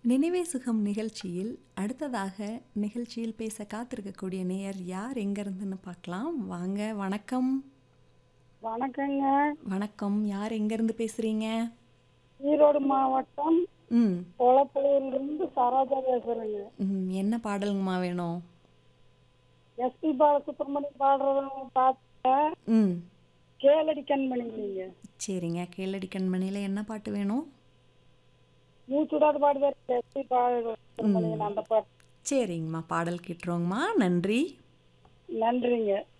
நினைவே சுகம் நிகழ்ச்சியில் அடுத்ததாக நிகழ்ச்சியில் பேச காத்திருக்கக்கூடிய நேயர் யார் எங்கேருந்துன்னு பார்க்கலாம் வாங்க வணக்கம் வணக்கங்க வணக்கம் யார் எங்கேருந்து பேசுகிறீங்க ஈரோடு மாவட்டம் ம் கொளப்பூர்லேருந்து சரோஜா பேசுறேங்க ம், என்ன பாடலுங்கம்மா வேணும் எஸ்பி பாலசுப்ரமணியம் பாடுறவங்க பார்த்தேன் ம் கேளடி கண்மணி நீங்க சரிங்க கேளடி கண்மணியில் என்ன பாட்டு வேணும் மூச்சுடாத பாடுவார் எஸ்பி பாலசுப்ரமணியன் அந்த பாட்டு சரிங்கம்மா பாடல் கேட்டுருவோங்கம்மா நன்றி நன்றிங்க